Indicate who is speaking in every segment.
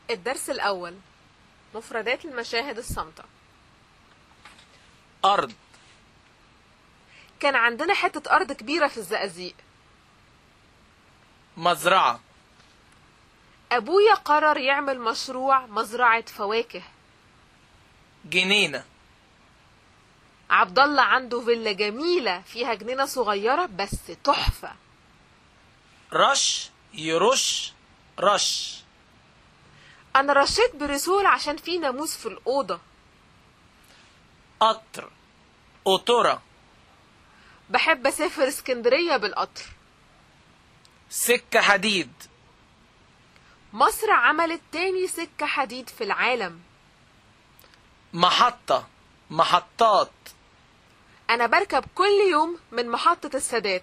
Speaker 1: الدرس الأول مفردات المشاهد الصامتة
Speaker 2: أرض
Speaker 1: كان عندنا حتة أرض كبيرة في الزقازيق
Speaker 2: مزرعة
Speaker 1: أبويا قرر يعمل مشروع مزرعة فواكه
Speaker 2: جنينة
Speaker 1: عبد الله عنده فيلا جميلة فيها جنينة صغيرة بس تحفة
Speaker 2: رش يرش رش
Speaker 1: أنا رشيت برسول عشان في ناموس في الأوضة
Speaker 2: قطر قطرة
Speaker 1: بحب أسافر اسكندرية بالقطر
Speaker 2: سكة حديد
Speaker 1: مصر عملت تاني سكة حديد في العالم
Speaker 2: محطة محطات
Speaker 1: أنا بركب كل يوم من محطة السادات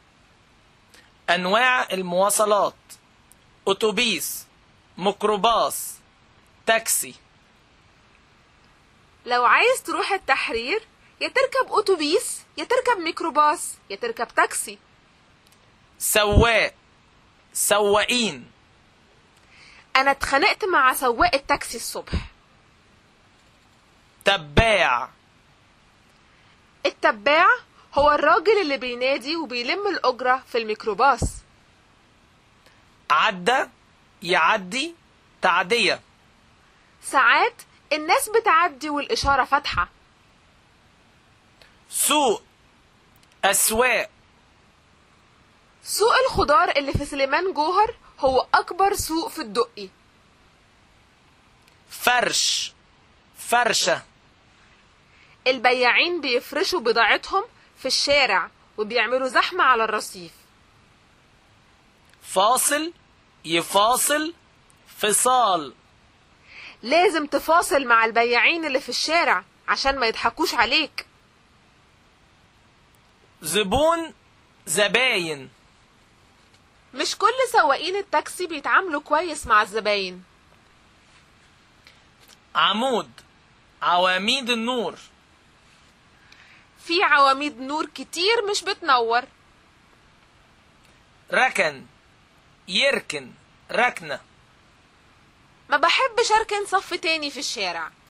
Speaker 2: أنواع المواصلات أتوبيس ميكروباص تاكسي
Speaker 1: لو عايز تروح التحرير يا تركب أتوبيس يا تركب ميكروباص يا تركب تاكسي
Speaker 2: سواق سواقين
Speaker 1: أنا اتخانقت مع سواق التاكسي الصبح
Speaker 2: تباع
Speaker 1: التباع هو الراجل اللي بينادي وبيلم الأجرة في الميكروباص
Speaker 2: عدى يعدي تعدية
Speaker 1: ساعات الناس بتعدي والإشارة فاتحة
Speaker 2: سوق أسواق
Speaker 1: سوق الخضار اللي في سليمان جوهر هو أكبر سوق في الدقي
Speaker 2: فرش فرشة
Speaker 1: البياعين بيفرشوا بضاعتهم في الشارع وبيعملوا زحمة على الرصيف
Speaker 2: فاصل يفاصل فصال
Speaker 1: لازم تفاصل مع البياعين اللي في الشارع عشان ما يضحكوش عليك
Speaker 2: زبون زباين
Speaker 1: مش كل سواقين التاكسي بيتعاملوا كويس مع الزباين
Speaker 2: عمود عواميد النور
Speaker 1: في عواميد نور كتير مش بتنور
Speaker 2: ركن يركن ركنة
Speaker 1: ما بحبش اركن صف تاني في الشارع